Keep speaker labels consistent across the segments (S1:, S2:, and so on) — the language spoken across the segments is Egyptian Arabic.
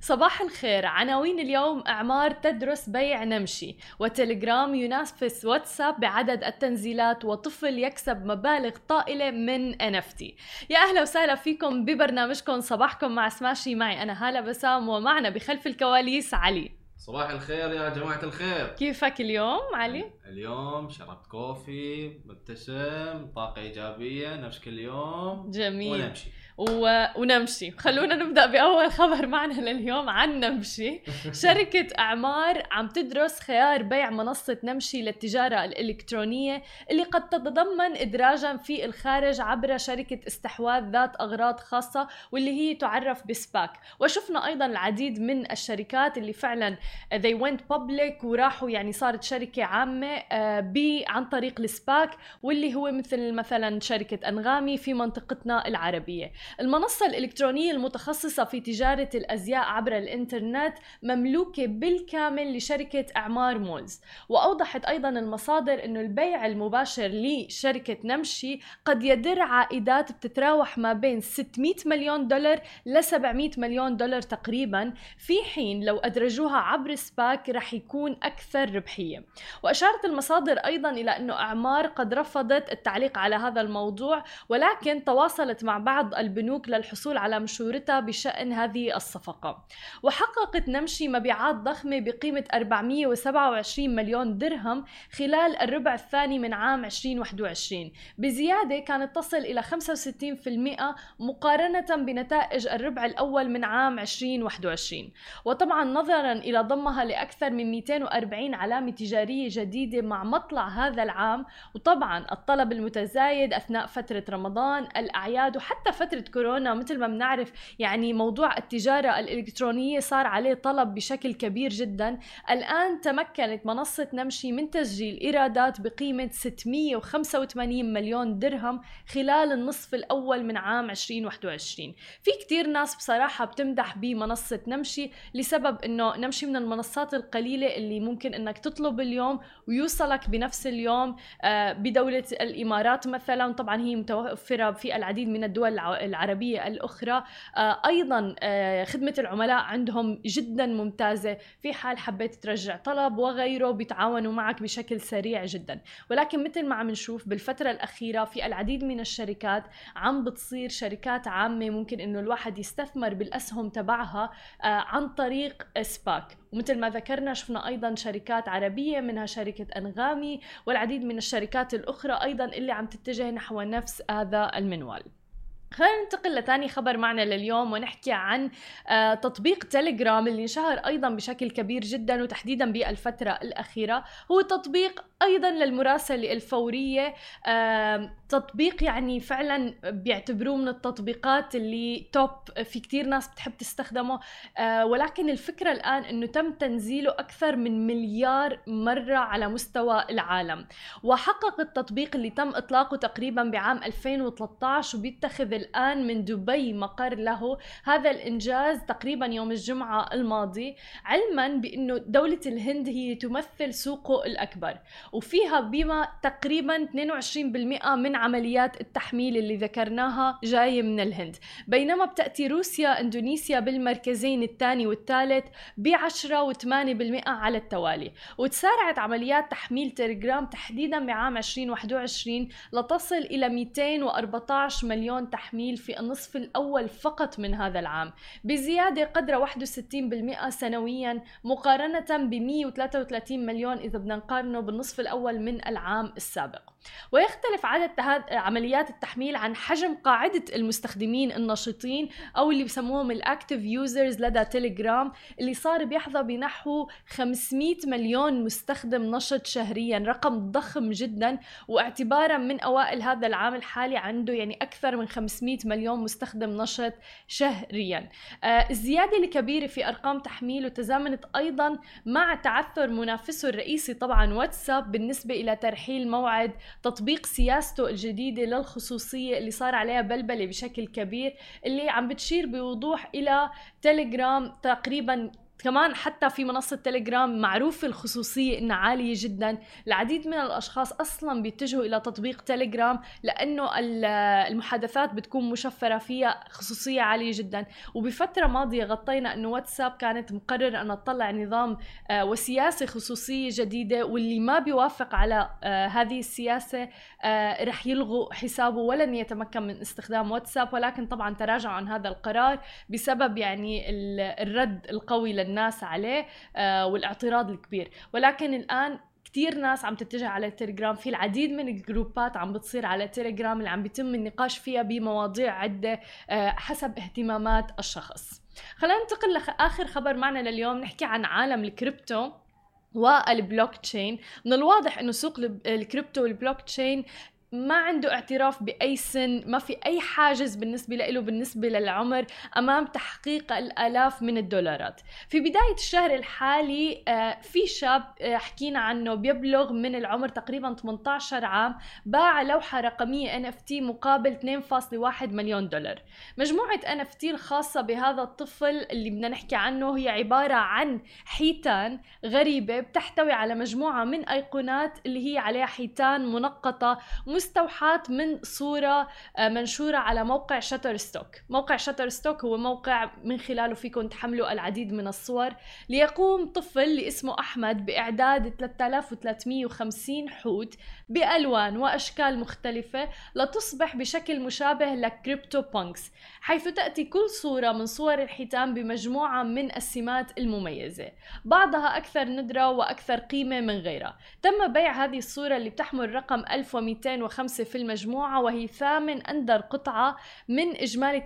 S1: صباح الخير عناوين اليوم اعمار تدرس بيع نمشي وتليجرام ينافس واتساب بعدد التنزيلات وطفل يكسب مبالغ طائله من NFT يا اهلا وسهلا فيكم ببرنامجكم صباحكم مع سماشي معي انا هاله بسام ومعنا بخلف الكواليس علي
S2: صباح الخير يا جماعة الخير
S1: كيفك اليوم علي؟
S2: اليوم شربت كوفي مبتسم طاقة إيجابية نفس كل يوم
S1: جميل
S2: ونمشي
S1: و... ونمشي خلونا نبدا باول خبر معنا لليوم عن نمشي شركه اعمار عم تدرس خيار بيع منصه نمشي للتجاره الالكترونيه اللي قد تتضمن ادراجا في الخارج عبر شركه استحواذ ذات اغراض خاصه واللي هي تعرف بسباك وشفنا ايضا العديد من الشركات اللي فعلا they went public وراحوا يعني صارت شركه عامه آه، ب عن طريق السباك واللي هو مثل مثلا شركه انغامي في منطقتنا العربيه المنصة الإلكترونية المتخصصة في تجارة الأزياء عبر الإنترنت مملوكة بالكامل لشركة أعمار مولز وأوضحت أيضا المصادر أنه البيع المباشر لشركة نمشي قد يدر عائدات بتتراوح ما بين 600 مليون دولار ل 700 مليون دولار تقريبا في حين لو أدرجوها عبر سباك رح يكون أكثر ربحية وأشارت المصادر أيضا إلى أنه أعمار قد رفضت التعليق على هذا الموضوع ولكن تواصلت مع بعض الب البنوك للحصول على مشورتها بشأن هذه الصفقة وحققت نمشي مبيعات ضخمة بقيمة 427 مليون درهم خلال الربع الثاني من عام 2021 بزيادة كانت تصل إلى 65% مقارنة بنتائج الربع الأول من عام 2021 وطبعا نظرا إلى ضمها لأكثر من 240 علامة تجارية جديدة مع مطلع هذا العام وطبعا الطلب المتزايد أثناء فترة رمضان الأعياد وحتى فترة كورونا مثل ما بنعرف يعني موضوع التجارة الإلكترونية صار عليه طلب بشكل كبير جدا الآن تمكنت منصة نمشي من تسجيل إيرادات بقيمة 685 مليون درهم خلال النصف الأول من عام 2021 في كتير ناس بصراحة بتمدح بمنصة نمشي لسبب أنه نمشي من المنصات القليلة اللي ممكن أنك تطلب اليوم ويوصلك بنفس اليوم آه، بدولة الإمارات مثلا طبعا هي متوفرة في العديد من الدول العربية الأخرى آه، أيضا آه، خدمة العملاء عندهم جدا ممتازة في حال حبيت ترجع طلب وغيره بيتعاونوا معك بشكل سريع جدا ولكن مثل ما عم نشوف بالفترة الأخيرة في العديد من الشركات عم بتصير شركات عامة ممكن إنه الواحد يستثمر بالأسهم تبعها آه، عن طريق سباك ومثل ما ذكرنا شفنا ايضا شركات عربيه منها شركه انغامي والعديد من الشركات الاخرى ايضا اللي عم تتجه نحو نفس هذا المنوال خلينا ننتقل لثاني خبر معنا لليوم ونحكي عن آه، تطبيق تيليجرام اللي انشهر ايضا بشكل كبير جدا وتحديدا بالفتره الاخيره هو تطبيق ايضا للمراسله الفوريه تطبيق يعني فعلا بيعتبروه من التطبيقات اللي توب في كتير ناس بتحب تستخدمه آه، ولكن الفكره الان انه تم تنزيله اكثر من مليار مره على مستوى العالم وحقق التطبيق اللي تم اطلاقه تقريبا بعام 2013 وبيتخذ الآن من دبي مقر له هذا الإنجاز تقريبا يوم الجمعة الماضي علما بأنه دولة الهند هي تمثل سوقه الأكبر وفيها بما تقريبا 22% من عمليات التحميل اللي ذكرناها جاية من الهند بينما بتأتي روسيا اندونيسيا بالمركزين الثاني والثالث ب 10 و8% على التوالي وتسارعت عمليات تحميل تليجرام تحديدا بعام 2021 لتصل إلى 214 مليون تحميل التحميل في النصف الأول فقط من هذا العام بزيادة قدر 61% سنويا مقارنة ب 133 مليون إذا بدنا نقارنه بالنصف الأول من العام السابق ويختلف عدد عمليات التحميل عن حجم قاعدة المستخدمين النشطين أو اللي بسموهم الأكتيف يوزرز لدى تيليجرام اللي صار بيحظى بنحو 500 مليون مستخدم نشط شهريا رقم ضخم جدا واعتبارا من أوائل هذا العام الحالي عنده يعني أكثر من 500 مليون مستخدم نشط شهريا آه الزيادة الكبيرة في أرقام تحميله تزامنت أيضا مع تعثر منافسه الرئيسي طبعا واتساب بالنسبة إلى ترحيل موعد تطبيق سياسته الجديدة للخصوصية اللي صار عليها بلبلة بشكل كبير اللي عم بتشير بوضوح إلى تيليجرام تقريبا كمان حتى في منصة تليجرام معروفة الخصوصية إنها عالية جدا العديد من الأشخاص أصلا بيتجهوا إلى تطبيق تليجرام لأنه المحادثات بتكون مشفرة فيها خصوصية عالية جدا وبفترة ماضية غطينا أنه واتساب كانت مقررة أن تطلع نظام آه، وسياسة خصوصية جديدة واللي ما بيوافق على آه، هذه السياسة آه، رح يلغوا حسابه ولن يتمكن من استخدام واتساب ولكن طبعا تراجعوا عن هذا القرار بسبب يعني الرد القوي للناس عليه والاعتراض الكبير ولكن الآن كتير ناس عم تتجه على التليجرام في العديد من الجروبات عم بتصير على التليجرام اللي عم بيتم النقاش فيها بمواضيع عدة حسب اهتمامات الشخص خلينا ننتقل لاخر خبر معنا لليوم نحكي عن عالم الكريبتو والبلوك تشين من الواضح انه سوق الكريبتو والبلوك تشين ما عنده اعتراف باي سن ما في اي حاجز بالنسبه له بالنسبه للعمر امام تحقيق الالاف من الدولارات في بدايه الشهر الحالي آه، في شاب آه، حكينا عنه بيبلغ من العمر تقريبا 18 عام باع لوحه رقميه NFT مقابل 2.1 مليون دولار مجموعه NFT الخاصه بهذا الطفل اللي بدنا نحكي عنه هي عباره عن حيتان غريبه بتحتوي على مجموعه من ايقونات اللي هي عليها حيتان منقطه مستوحاة من صورة آه، منشورة على موقع شتر ستوك موقع شتر ستوك هو موقع من خلاله فيكم تحملوا العديد من الصور ليقوم طفل اللي اسمه أحمد بإعداد 3350 حوت بألوان وأشكال مختلفة لتصبح بشكل مشابه لكريبتو بونكس حيث تأتي كل صورة من صور الحيتان بمجموعة من السمات المميزة بعضها أكثر ندرة وأكثر قيمة من غيرها تم بيع هذه الصورة اللي بتحمل رقم 1205 في المجموعة وهي ثامن أندر قطعة من إجمالي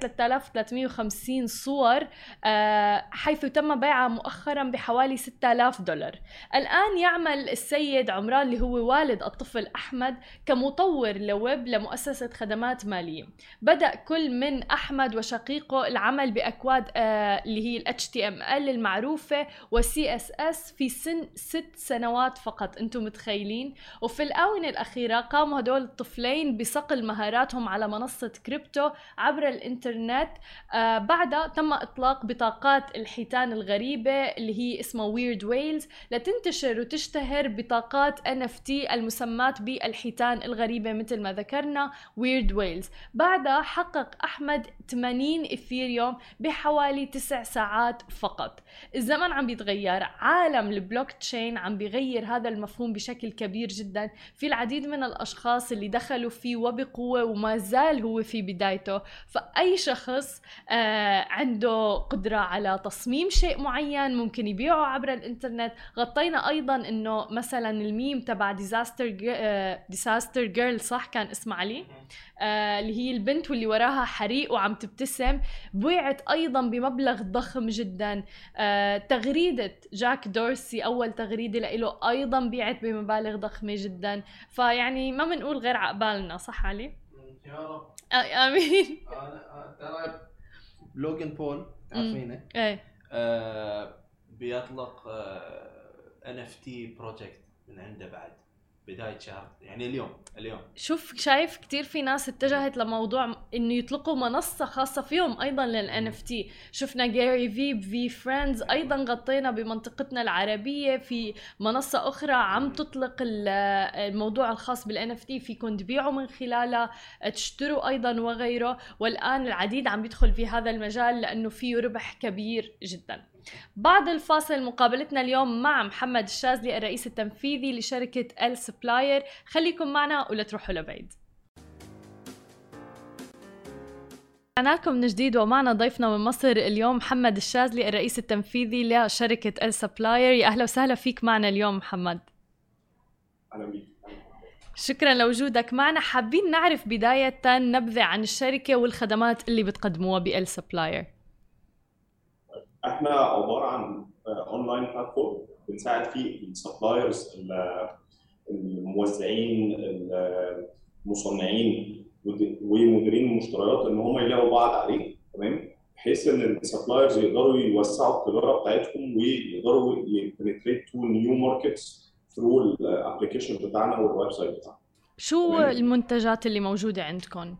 S1: 3350 صور آه، حيث تم بيعها مؤخرا بحوالي 6000 دولار الآن يعمل السيد عمران اللي هو والد الطفل أحمد كمطور لويب لمؤسسة خدمات مالية بدأ كل من أحمد وشقيقه العمل بأكواد آه اللي هي ال HTML المعروفة و CSS في سن ست سنوات فقط انتم متخيلين وفي الآونة الأخيرة قاموا هدول الطفلين بصقل مهاراتهم على منصة كريبتو عبر الإنترنت آه بعدها تم إطلاق بطاقات الحيتان الغريبة اللي هي اسمها ويرد ويلز لتنتشر وتشتهر بطاقات NFT المسمات بالحيتان الغريبة مثل ما ذكرنا ويرد ويلز بعدها حقق أحمد 80 إثيريوم بحوالي 9 ساعات فقط الزمن عم بيتغير عالم البلوك تشين عم بيغير هذا المفهوم بشكل كبير جدا في العديد من الأشخاص اللي دخلوا فيه وبقوة وما زال هو في بدايته فأي شخص آه عنده قدرة على تصميم شيء معين ممكن يبيعه عبر الإنترنت غطينا أيضا أنه مثلا الميم تبع ديزاستر ديزاستر جيرل صح كان اسمها علي آه اللي هي البنت واللي وراها حريق وعم تبتسم بوعت ايضا بمبلغ ضخم جدا آه تغريده جاك دورسي اول تغريده له ايضا بيعت بمبالغ ضخمه جدا فيعني ما بنقول غير عقبالنا صح علي
S2: يا رب
S1: آه امين
S2: ترى لوجن بول تعرفينه
S1: ايه
S2: آه بيطلق ان اف تي بروجكت من عنده بعد بدايه شهر يعني اليوم اليوم
S1: شوف شايف كثير في ناس اتجهت لموضوع انه يطلقوا منصه خاصه فيهم ايضا للان اف تي شفنا جاري في بفي فريندز ايضا غطينا بمنطقتنا العربيه في منصه اخرى عم تطلق الموضوع الخاص بالان اف تي فيكم تبيعوا من خلالها تشتروا ايضا وغيره والان العديد عم يدخل في هذا المجال لانه فيه ربح كبير جدا بعد الفاصل مقابلتنا اليوم مع محمد الشاذلي الرئيس التنفيذي لشركة ال سبلاير خليكم معنا ولا تروحوا لبعيد رجعنا لكم من جديد ومعنا ضيفنا من مصر اليوم محمد الشاذلي الرئيس التنفيذي لشركة ال سبلاير يا أهلا وسهلا فيك معنا اليوم محمد
S3: أهلا بيك
S1: شكرا لوجودك معنا حابين نعرف بداية نبذة عن الشركة والخدمات اللي بتقدموها بال سبلاير
S3: احنا عباره عن اونلاين بلاتفورم بنساعد فيه السبلايرز الموزعين المصنعين ومديرين المشتريات ان هم يلاقوا بعض عليه تمام بحيث ان السبلايرز يقدروا يوسعوا التجاره بتاعتهم ويقدروا يبنتريت تو نيو ماركتس ثرو الابلكيشن بتاعنا والويب سايت بتاعنا
S1: شو المنتجات اللي موجوده عندكم؟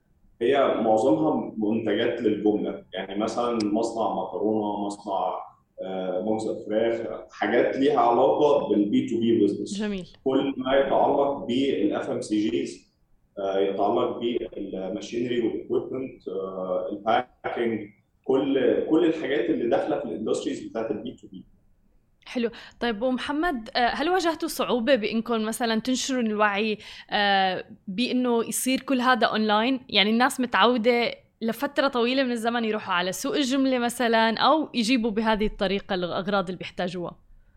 S3: هي معظمها منتجات للجمله يعني مثلا مصنع مكرونه مصنع مجز الفراخ حاجات ليها علاقه بالبي تو بي بزنس
S1: جميل
S3: كل ما يتعلق بالاف ام سي جيز يتعلق بالماشينري والاكويبمنت الباكينج كل كل الحاجات اللي داخله في الاندستريز بتاعت البي تو بي
S1: حلو طيب ومحمد آه، هل واجهتوا صعوبة بإنكم مثلا تنشروا الوعي آه، بإنه يصير كل هذا أونلاين يعني الناس متعودة لفترة طويلة من الزمن يروحوا على سوق الجملة مثلا أو يجيبوا بهذه الطريقة الأغراض اللي بيحتاجوها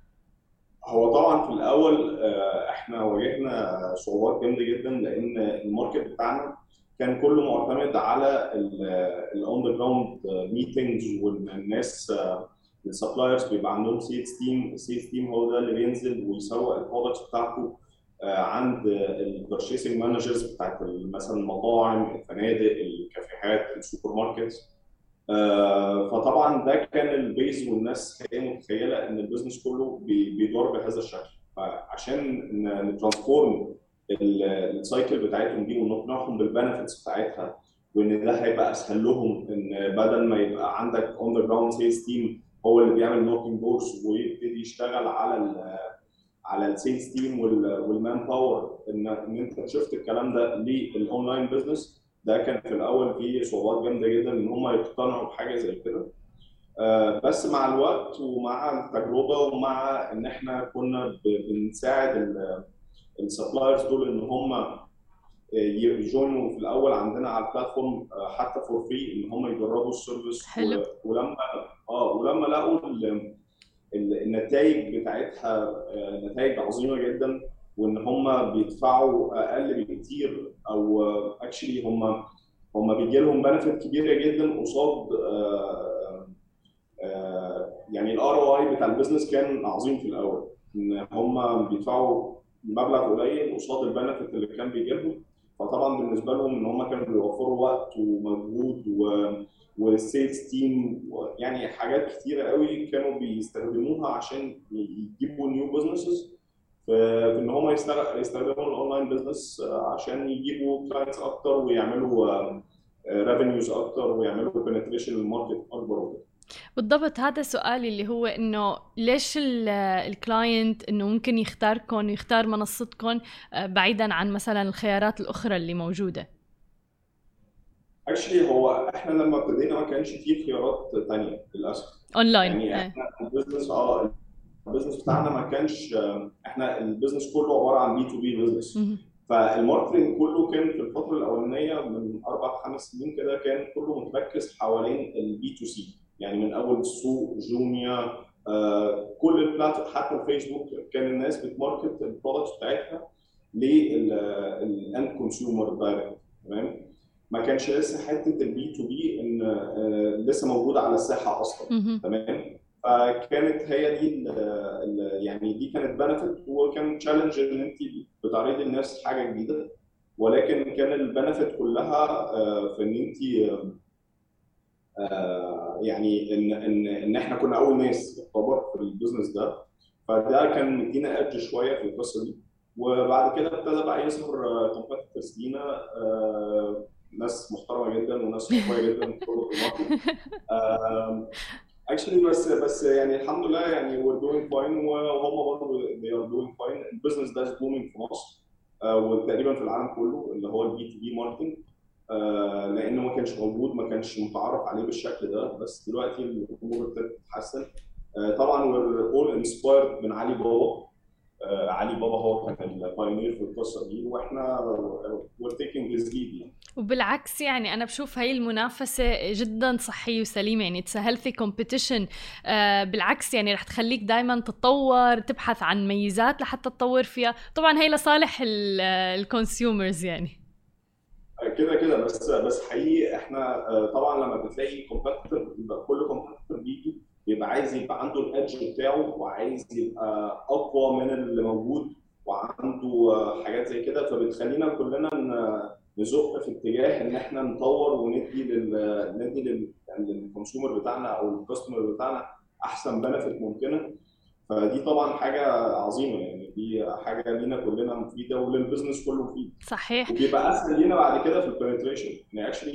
S3: هو طبعا في الاول آه، احنا واجهنا صعوبات جامده جدا لان الماركت بتاعنا كان كله معتمد على الاون ذا جراوند ميتنجز والناس السبلايرز بيبقى عندهم سيلز تيم السيلز تيم هو ده اللي بينزل ويسوق البرودكتس بتاعته آه، عند البرشيسنج مانجرز بتاعت مثلا المطاعم الفنادق الكافيهات السوبر ماركتس آه، فطبعا ده كان البيز والناس هي متخيله ان البيزنس كله بيدور بهذا الشكل فعشان نترانسفورم السايكل بتاعتهم دي ونقنعهم بالبنفيتس بتاعتها وان ده هيبقى اسهل لهم ان بدل ما يبقى عندك اون ذا جراوند سيلز تيم هو اللي بيعمل نوكينج دورز ويبتدي يشتغل على ال على السيلز تيم والمان باور ان ان انت شفت الكلام ده للاونلاين بزنس ده كان في الاول فيه صعوبات جامده جدا ان هم يقتنعوا بحاجه زي كده آه، بس مع الوقت ومع التجربه ومع ان احنا كنا بنساعد السبلايرز دول ان هم يجونوا في الاول عندنا على البلاتفورم آه، حتى فور فري ان هم يجربوا السيرفيس
S1: حلو.
S3: ولما اه ولما لقوا النتائج بتاعتها آه، نتائج عظيمه جدا وان هم بيدفعوا اقل بكتير او اكشلي هم هم بيجي لهم بنفيت كبيره جدا قصاد آه، يعني الار او اي بتاع البيزنس كان عظيم في الاول ان هم بيدفعوا مبلغ قليل قصاد البنفيت اللي كان بيجي لهم فطبعا بالنسبه لهم ان هم كانوا بيوفروا وقت ومجهود و والسيلز تيم يعني حاجات كتيره قوي كانوا بيستخدموها عشان يجيبوا نيو بزنسز في ان هم يستخدموا الاونلاين بزنس عشان يجيبوا كلاينتس اكتر ويعملوا ريفينيوز اكتر ويعملوا بنتريشن للماركت اكبر وكده
S1: بالضبط هذا سؤالي اللي هو انه ليش الكلاينت انه ممكن يختاركم ويختار منصتكم آه، بعيدا عن مثلا الخيارات الاخرى اللي موجوده
S3: اكشلي هو احنا لما ابتدينا ما كانش فيه خيارات ثانيه للاسف
S1: اونلاين
S3: يعني
S1: إيه.
S3: احنا البيزنس اه البيزنس بتاعنا ما كانش احنا البيزنس كله عباره عن بي تو بي بيزنس
S1: مهم.
S3: فالماركتنج كله كان في الفتره الاولانيه من اربع خمس سنين كده كان كله متركز حوالين البي تو سي يعني من اول السوق جوميا آه كل البلاتفورم حتى الفيسبوك كان الناس بتماركت البرودكتس بتاعتها للاند كونسيومر دايركت تمام ما كانش لسه حته البي تو بي ان آه لسه موجوده على الساحه اصلا
S1: مهم.
S3: تمام فكانت هي دي ال ال يعني دي كانت بنفيت وكان تشالنج ان انت بتعرضي للناس حاجه جديده ولكن كان البنفيت كلها آه، في ان انت آه، يعني ان ان ان احنا كنا اول ناس يعتبر في البيزنس ده فده كان مدينا ايدج شويه في القصه دي وبعد كده ابتدى بقى يظهر كومبيتيتورز لينا آه، ناس محترمه جدا وناس قويه جدا في كل الماركت اكشلي بس بس يعني الحمد لله يعني we're doing fine وهم برضه they are doing fine البيزنس ده is booming في مصر آه، وتقريبا في العالم كله اللي هو البي تو بي ماركتنج لانه ما كانش موجود ما كانش متعرف عليه بالشكل ده بس دلوقتي الامور ابتدت تتحسن آه، طبعا we're all inspired من علي بابا آه، علي بابا هو كان البايونير في القصه دي واحنا we're taking his lead يعني
S1: وبالعكس يعني انا بشوف هاي المنافسه جدا صحيه وسليمه يعني اتس هيلثي كومبيتيشن بالعكس يعني رح تخليك دائما تتطور تبحث عن ميزات لحتى تطور فيها طبعا هي لصالح الكونسيومرز يعني
S3: كده كده بس بس حقيقي احنا آه، طبعا لما بتلاقي كومبيتيتور يبقى كل كومبيتيتور بيجي بيبقى عايز يبقى عنده الادج بتاعه وعايز يبقى اقوى من اللي موجود وعنده آه، حاجات زي كده فبتخلينا كلنا ن- نزق في اتجاه ان احنا نطور وندي لل ندي لل- يعني للكونسيومر بتاعنا او الكاستمر بتاعنا احسن بنفيت ممكنه فدي طبعا حاجه عظيمه يعني دي حاجه لينا كلنا مفيده وللبزنس كله مفيد
S1: صحيح
S3: وبيبقى اسهل لينا بعد كده في البنتريشن يعني اكشلي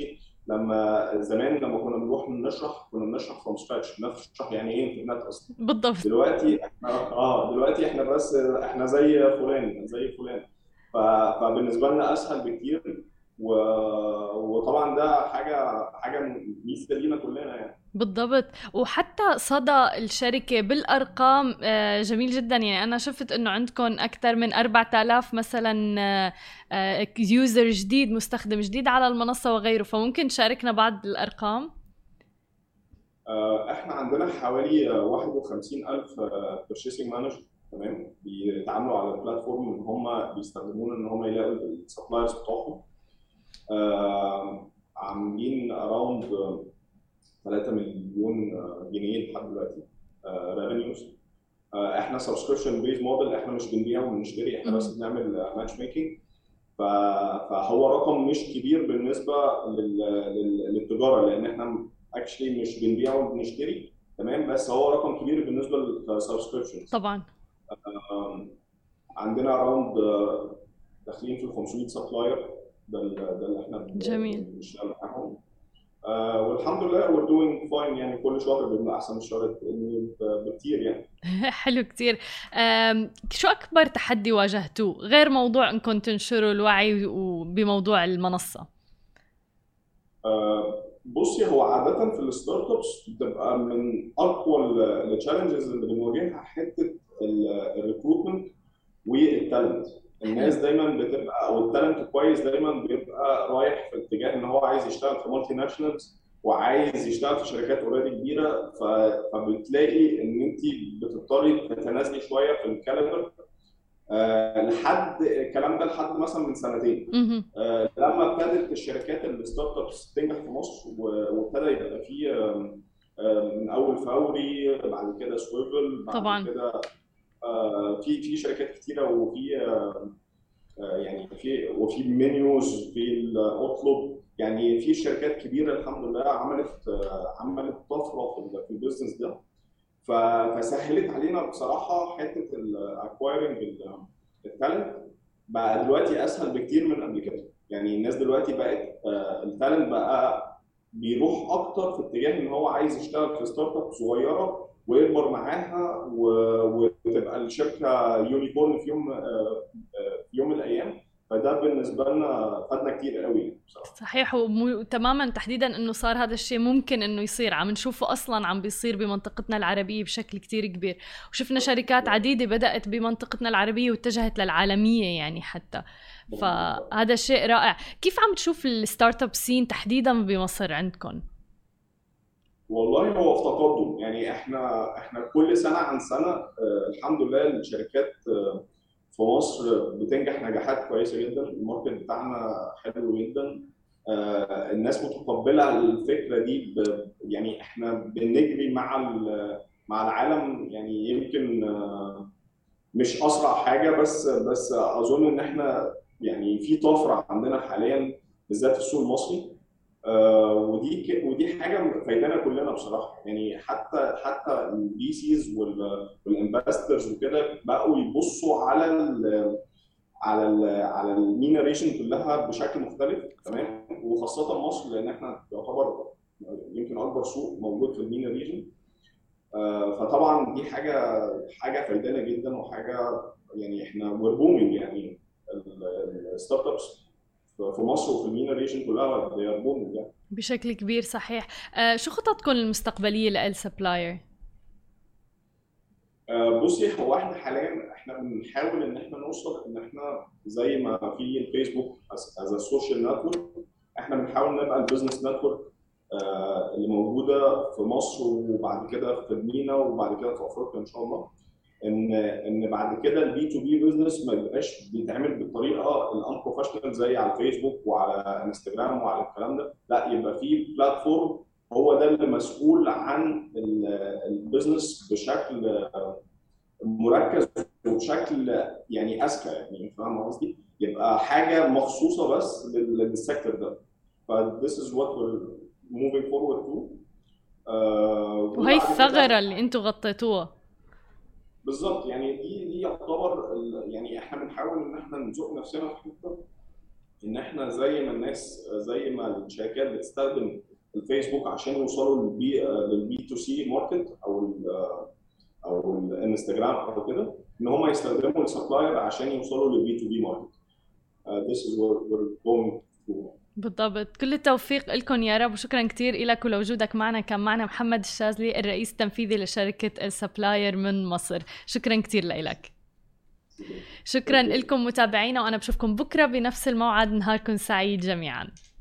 S3: لما زمان لما كنا بنروح نشرح كنا بنشرح فروم سكراتش نشرح يعني ايه انترنت اصلا
S1: بالضبط
S3: دلوقتي احنا اه دلوقتي احنا بس احنا زي فلان زي فلان ف... فبالنسبه لنا اسهل بكتير و... وطبعا ده حاجه حاجه ميزه لينا كلنا يعني
S1: بالضبط وحتى صدى الشركة بالأرقام آه، جميل جدا يعني أنا شفت أنه عندكم أكثر من 4000 مثلا يوزر آه، جديد مستخدم جديد على المنصة وغيره فممكن تشاركنا بعض الأرقام
S3: آه، احنا عندنا حوالي 51000 بيرشيسنج مانجر تمام بيتعاملوا على البلاتفورم ان هم بيستخدمونا ان هم يلاقوا السبلايرز بتوعهم عاملين اراوند 3 مليون جنيه لحد دلوقتي ريفينيوز آه، احنا سبسكريبشن بيز موديل احنا مش بنبيع وبنشتري احنا بس بنعمل ماتش ميكنج فهو رقم مش كبير بالنسبه للتجاره لان احنا اكشلي مش بنبيع وبنشتري تمام بس هو رقم كبير بالنسبه للسبسكريبشن
S1: طبعا
S3: عندنا اراوند داخلين في 500 سبلاير ده ده اللي احنا
S1: جميل
S3: بنشتغل معاهم آه والحمد لله we're doing fine يعني كل شهر بيبقى احسن من الشهر الثاني بكتير يعني
S1: حلو كتير شو اكبر تحدي واجهتوه غير موضوع انكم تنشروا الوعي بموضوع المنصه
S3: آه بصي هو عاده في الستارت ابس بتبقى من اقوى التشالنجز اللي بنواجهها حته الريكروتمنت والتالنت الناس دايما بتبقى او التالنت كويس دايما بيبقى رايح في اتجاه ان هو عايز يشتغل في مالتي ناشونالز وعايز يشتغل في شركات اوريدي كبيره فبتلاقي ان انت بتضطري تتنازلي شويه في الكالندر أه لحد الكلام ده لحد مثلا من سنتين أه لما ابتدت الشركات الستارت ابس تنجح في مصر وابتدى يبقى في من اول فوري بعد كده سويفل بعد
S1: طبعا
S3: كده آه، في في شركات كتيره وفي آه، آه، يعني في وفي منيوز في اطلب يعني في شركات كبيره الحمد لله عملت عملت طفره في البيزنس ده فسهلت علينا بصراحه حته الاكوايرنج التالنت بقى دلوقتي اسهل بكتير من قبل كده يعني الناس دلوقتي بقت التالنت بقى بيروح اكتر في اتجاه ان هو عايز يشتغل في ستارت اب صغيره ويكبر معاها وتبقى الشركه يونيكورن في يوم آه، في يوم من الايام فده بالنسبه لنا فادنا كتير قوي بصراحه
S1: صحيح وتماما تحديدا انه صار هذا الشيء ممكن انه يصير عم نشوفه اصلا عم بيصير بمنطقتنا العربيه بشكل كتير كبير وشفنا شركات عديده بدات بمنطقتنا العربيه واتجهت للعالميه يعني حتى فهذا شيء رائع كيف عم تشوف الستارت اب سين تحديدا بمصر عندكم
S3: والله هو في تقدم يعني احنا احنا كل سنه عن سنه آه الحمد لله الشركات آه في مصر بتنجح نجاحات كويسه جدا الماركت بتاعنا حلو جدا آه الناس متقبله الفكره دي يعني احنا بنجري مع مع العالم يعني يمكن آه مش اسرع حاجه بس بس اظن ان احنا يعني في طفره عندنا حاليا بالذات في السوق المصري آه ودي ودي حاجه فايدانا كلنا بصراحه يعني حتى حتى البي سيز والانفسترز وكده بقوا يبصوا على ال على ال على المينا ريجن كلها بشكل مختلف تمام وخاصه مصر لان احنا يعتبر يمكن اكبر سوق موجود في المينا ريجن آه فطبعا دي حاجه حاجه فايدانا جدا وحاجه يعني احنا وير بومينج يعني الستارت ابس في مصر وفي المينا ريجن كلها بوم يعني
S1: بشكل كبير صحيح آه شو خططكم المستقبليه لال سبلاير
S3: آه بصي هو احنا حاليا احنا بنحاول ان احنا نوصل ان احنا زي ما في الفيسبوك از سوشيال نتورك احنا بنحاول نبقى البيزنس نتورك آه اللي موجوده في مصر وبعد كده في المينا وبعد كده في افريقيا ان شاء الله ان ان بعد كده البي تو بي بزنس ما يبقاش بيتعمل بالطريقه الان بروفيشنال زي على الفيسبوك وعلى انستجرام وعلى الكلام ده لا يبقى في بلاتفورم هو ده اللي مسؤول عن البزنس بشكل مركز وبشكل يعني اذكى يعني فاهم قصدي؟ يبقى حاجه مخصوصه بس للسيكتور ده ف this is what we're moving forward to
S1: uh, وهي الثغره اللي انتم غطيتوها
S3: بالظبط يعني دي دي يعتبر يعني احنا بنحاول ان احنا نزق نفسنا في حته ان احنا زي ما الناس زي ما الشركات بتستخدم الفيسبوك عشان يوصلوا للبي للبي تو سي ماركت او ال او الانستجرام او كده ان هم يستخدموا السبلاير عشان يوصلوا للبي تو بي ماركت. This is what we're going through.
S1: بالضبط كل التوفيق لكم يا رب وشكرا كثير لك ولوجودك معنا كان معنا محمد الشاذلي الرئيس التنفيذي لشركة السبلاير من مصر شكرا كثير لك شكرا لكم متابعينا وانا بشوفكم بكره بنفس الموعد نهاركم سعيد جميعا